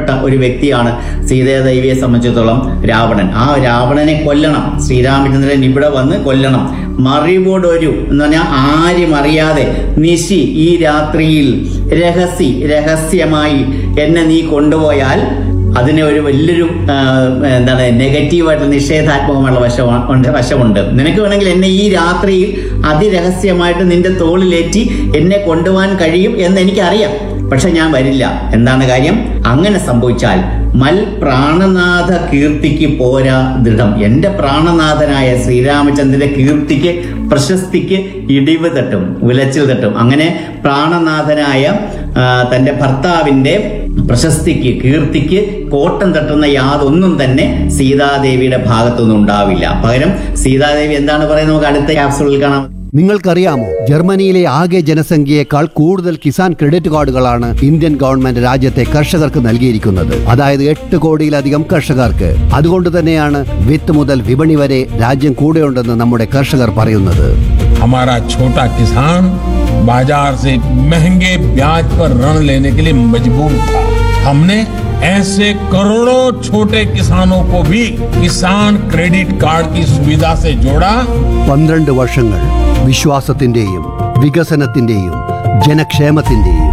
പ്രധാനപ്പെട്ട ഒരു വ്യക്തിയാണ് സീതാദേവിയെ സംബന്ധിച്ചിടത്തോളം രാവണൻ ആ രാവണനെ കൊല്ലണം ശ്രീരാമചന്ദ്രൻ ഇവിടെ വന്ന് കൊല്ലണം മറിവോടൊരു എന്ന് പറഞ്ഞാൽ ആരും അറിയാതെ നിശി ഈ രാത്രിയിൽ രഹസ്യ രഹസ്യമായി എന്നെ നീ കൊണ്ടുപോയാൽ അതിന് ഒരു വലിയൊരു ആ, എന്താണ് നെഗറ്റീവായിട്ട് നിഷേധാത്മകമുള്ള വശമുണ്ട് വശമുണ്ട് നിനക്ക് വേണമെങ്കിൽ എന്നെ ഈ രാത്രിയിൽ അതിരഹസ്യമായിട്ട് നിന്റെ തോളിലേറ്റി എന്നെ കൊണ്ടുപോകാൻ കഴിയും എന്ന് എനിക്കറിയാം പക്ഷെ ഞാൻ വരില്ല എന്താണ് കാര്യം അങ്ങനെ സംഭവിച്ചാൽ മൽ പ്രാണനാഥ കീർത്തിക്ക് പോരാ ദൃഢം എന്റെ പ്രാണനാഥനായ ശ്രീരാമചന്ദ്രന്റെ കീർത്തിക്ക് പ്രശസ്തിക്ക് ഇടിവ് തട്ടും ഉലച്ചിൽ തട്ടും അങ്ങനെ പ്രാണനാഥനായ ആ, തന്റെ ഭർത്താവിന്റെ പ്രശസ്തിക്ക് കീർത്തിക്ക് കോട്ടം തട്ടുന്ന യാതൊന്നും തന്നെ സീതാദേവിയുടെ ഭാഗത്തുനിന്ന് ഉണ്ടാവില്ല പകരം സീതാദേവി എന്താണ് പറയുന്നത് നമുക്ക് അടുത്ത ക്യാപ്സുകളിൽ കാണാം നിങ്ങൾക്കറിയാമോ ജർമ്മനിയിലെ ആകെ ജനസംഖ്യയേക്കാൾ കൂടുതൽ കിസാൻ ക്രെഡിറ്റ് കാർഡുകളാണ് ഇന്ത്യൻ ഗവൺമെന്റ് രാജ്യത്തെ കർഷകർക്ക് നൽകിയിരിക്കുന്നത് അതായത് എട്ട് കോടിയിലധികം കർഷകർക്ക് അതുകൊണ്ട് തന്നെയാണ് വിത്ത് മുതൽ വിപണി വരെ രാജ്യം കൂടെയുണ്ടെന്ന് നമ്മുടെ കർഷകർ പറയുന്നത് हमारा छोटा किसान बाजार से महंगे ब्याज पर ऋण लेने के लिए मजबूर था हमने ऐसे करोड़ों छोटे किसानों को भी किसान क्रेडिट कार्ड की सुविधा से जोड़ा പന്ത്രണ്ട് വർഷങ്ങൾ വിശ്വാസത്തിന്റെയും വികസനത്തിന്റെയും ജനക്ഷേമത്തിന്റെയും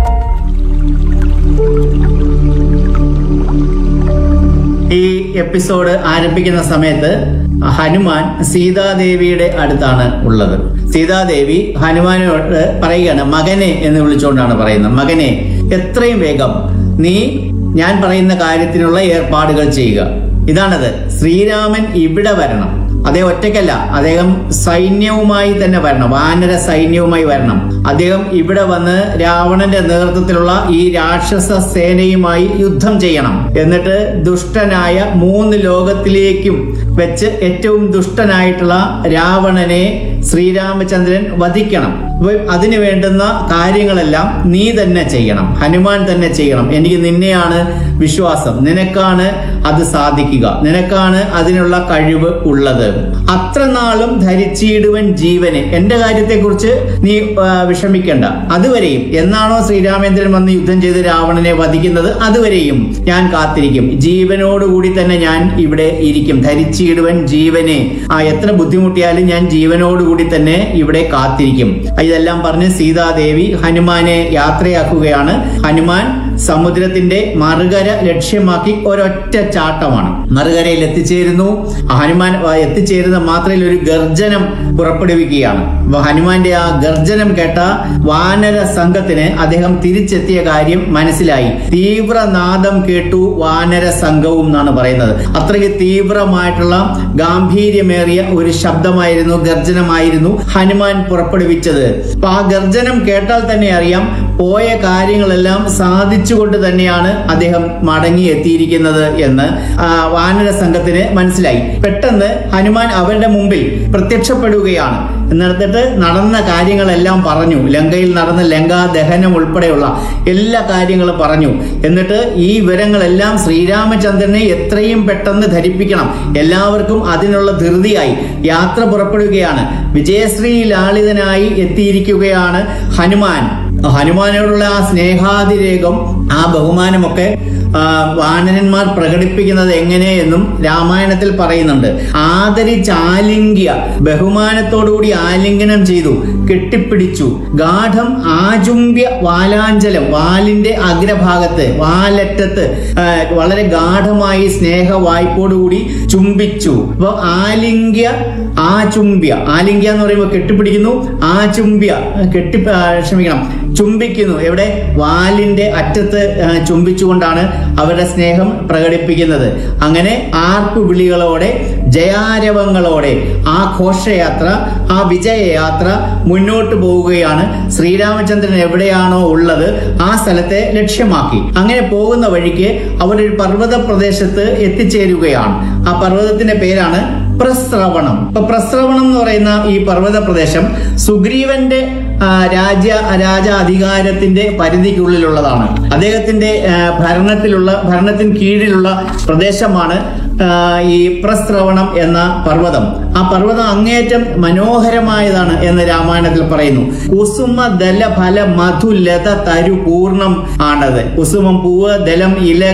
ഈ എപ്പിസോഡ് ആരംഭിക്കുന്ന സമയത്ത് ഹനുമാൻ സീതാദേവിയുടെ അടുത്താണ് ഉള്ളത് സീതാദേവി ഹനുമാനോട് പറയുകയാണ് മകനെ എന്ന് വിളിച്ചുകൊണ്ടാണ് പറയുന്നത് മകനെ എത്രയും വേഗം നീ ഞാൻ പറയുന്ന കാര്യത്തിനുള്ള ഏർപ്പാടുകൾ ചെയ്യുക ഇതാണത് ശ്രീരാമൻ ഇവിടെ വരണം അദ്ദേഹം ഒറ്റയ്ക്കല്ല അദ്ദേഹം സൈന്യവുമായി തന്നെ വരണം വാനര സൈന്യവുമായി വരണം അദ്ദേഹം ഇവിടെ വന്ന് രാവണന്റെ നേതൃത്വത്തിലുള്ള ഈ രാക്ഷസ സേനയുമായി യുദ്ധം ചെയ്യണം എന്നിട്ട് ദുഷ്ടനായ മൂന്ന് ലോകത്തിലേക്കും വെച്ച് ഏറ്റവും ദുഷ്ടനായിട്ടുള്ള രാവണനെ ശ്രീരാമചന്ദ്രൻ വധിക്കണം അപ്പൊ അതിന് വേണ്ടുന്ന കാര്യങ്ങളെല്ലാം നീ തന്നെ ചെയ്യണം ഹനുമാൻ തന്നെ ചെയ്യണം എനിക്ക് നിന്നെയാണ് വിശ്വാസം നിനക്കാണ് അത് സാധിക്കുക നിനക്കാണ് അതിനുള്ള കഴിവ് ഉള്ളത് അത്ര നാളും ധരിച്ചിടുവൻ ജീവനെ എന്റെ കാര്യത്തെക്കുറിച്ച് നീ ആ, വിഷമിക്കേണ്ട അതുവരെയും എന്നാണോ ശ്രീരാമേന്ദ്രൻ വന്ന് യുദ്ധം ചെയ്ത് രാവണനെ വധിക്കുന്നത് അതുവരെയും ഞാൻ കാത്തിരിക്കും ജീവനോടുകൂടി തന്നെ ഞാൻ ഇവിടെ ഇരിക്കും ധരിച്ചിടുവൻ ജീവനെ ആ എത്ര ബുദ്ധിമുട്ടിയാലും ഞാൻ ജീവനോടുകൂടി തന്നെ ഇവിടെ കാത്തിരിക്കും ഇതെല്ലാം പറഞ്ഞ് സീതാദേവി ഹനുമാനെ യാത്രയാക്കുകയാണ് ഹനുമാൻ സമുദ്രത്തിന്റെ മറുകര ലക്ഷ്യമാക്കി ഒരൊറ്റ ചാട്ടമാണ് മറുകരയിൽ എത്തിച്ചേരുന്നു ഹനുമാൻ ആ, എത്തിച്ചേരുന്ന മാത്രയിൽ ഒരു ഗർജനം പുറപ്പെടുവിക്കുകയാണ് അപ്പൊ ഹനുമാന്റെ ആ ഗർജനം കേട്ട വാനര സംഘത്തിന് അദ്ദേഹം തിരിച്ചെത്തിയ കാര്യം മനസ്സിലായി തീവ്രനാദം കേട്ടു വാനര സംഘവും എന്നാണ് പറയുന്നത് അത്രയ്ക്ക് തീവ്രമായിട്ടുള്ള ഗാംഭീര്യമേറിയ ഒരു ശബ്ദമായിരുന്നു ഗർജനമായിരുന്നു ഹനുമാൻ പുറപ്പെടുവിച്ചത് അപ്പൊ ആ ഗർജനം കേട്ടാൽ തന്നെ അറിയാം പോയ കാര്യങ്ങളെല്ലാം സാധിച്ചുകൊണ്ട് തന്നെയാണ് അദ്ദേഹം മടങ്ങി എത്തിയിരിക്കുന്നത് എന്ന് ആ, വാനര സംഘത്തിന് മനസ്സിലായി പെട്ടെന്ന് ഹനുമാൻ അവരുടെ മുമ്പിൽ പ്രത്യക്ഷപ്പെടുകയാണ് എന്നിട്ട് നടന്ന കാര്യങ്ങളെല്ലാം പറഞ്ഞു ലങ്കയിൽ നടന്ന ലങ്കാ ദഹനം ഉൾപ്പെടെയുള്ള എല്ലാ കാര്യങ്ങളും പറഞ്ഞു എന്നിട്ട് ഈ വിവരങ്ങളെല്ലാം ശ്രീരാമചന്ദ്രനെ എത്രയും പെട്ടെന്ന് ധരിപ്പിക്കണം എല്ലാവർക്കും അതിനുള്ള ധൃതിയായി യാത്ര പുറപ്പെടുകയാണ് വിജയശ്രീ ലാളിതനായി എത്തിയിരിക്കുകയാണ് ഹനുമാൻ ഹനുമാനോടുള്ള ആ സ്നേഹാതിരേകം ആ ബഹുമാനമൊക്കെ ആ, വാനരന്മാർ പ്രകടിപ്പിക്കുന്നത് എങ്ങനെയെന്നും രാമായണത്തിൽ പറയുന്നുണ്ട് ആദരിച്ചാലിംഗ്യ ബഹുമാനത്തോടുകൂടി ആലിംഗനം ചെയ്തു കെട്ടിപ്പിടിച്ചു ഗാഠം ആചുംബ്യ വാലാഞ്ചലം വാലിന്റെ അഗ്രഭാഗത്ത് വാലറ്റത്ത് ആ, വളരെ ഗാഠമായി സ്നേഹ വായ്പോടുകൂടി ചുംബിച്ചു അപ്പൊ ആലിംഗ്യ ആചുംബ്യ ആലിംഗ്യ എന്ന് പറയുമ്പോൾ കെട്ടിപ്പിടിക്കുന്നു ആചുംബ്യ കെട്ടി ആ, ക്ഷമിക്കണം ചുംബിക്കുന്നു എവിടെ വാലിന്റെ അറ്റത്ത് ആ, ചുംബിച്ചുകൊണ്ടാണ് അവരുടെ സ്നേഹം പ്രകടിപ്പിക്കുന്നത് അങ്ങനെ ആർപ്പുവിളികളോടെ ജയാരവങ്ങളോടെ ആ ഘോഷയാത്ര ആ വിജയയാത്ര മുന്നോട്ട് പോവുകയാണ് ശ്രീരാമചന്ദ്രൻ എവിടെയാണോ ഉള്ളത് ആ സ്ഥലത്തെ ലക്ഷ്യമാക്കി അങ്ങനെ പോകുന്ന വഴിക്ക് അവരൊരു പർവ്വത പ്രദേശത്ത് എത്തിച്ചേരുകയാണ് ആ പർവ്വതത്തിന്റെ പേരാണ് പ്രസ്രവണം ഇപ്പൊ പ്രസ്രവണം എന്ന് പറയുന്ന ഈ പർവ്വത പ്രദേശം സുഗ്രീവന്റെ ആ, രാജ്യ രാജാധികാരത്തിന്റെ പരിധിക്കുള്ളിലുള്ളതാണ് അദ്ദേഹത്തിന്റെ ആ, ഭരണത്തിലുള്ള ഭരണത്തിന് കീഴിലുള്ള പ്രദേശമാണ് ആ, ഈ പ്രസ്രവണം എന്ന പർവ്വതം ആ പർവ്വതം അങ്ങേയറ്റം മനോഹരമായതാണ് എന്ന് രാമായണത്തിൽ പറയുന്നു കുസുമ ദല ഫല മധു ലത തരു പൂർണ്ണം ആണത് കുസുമം പൂവ് ദലം ഇല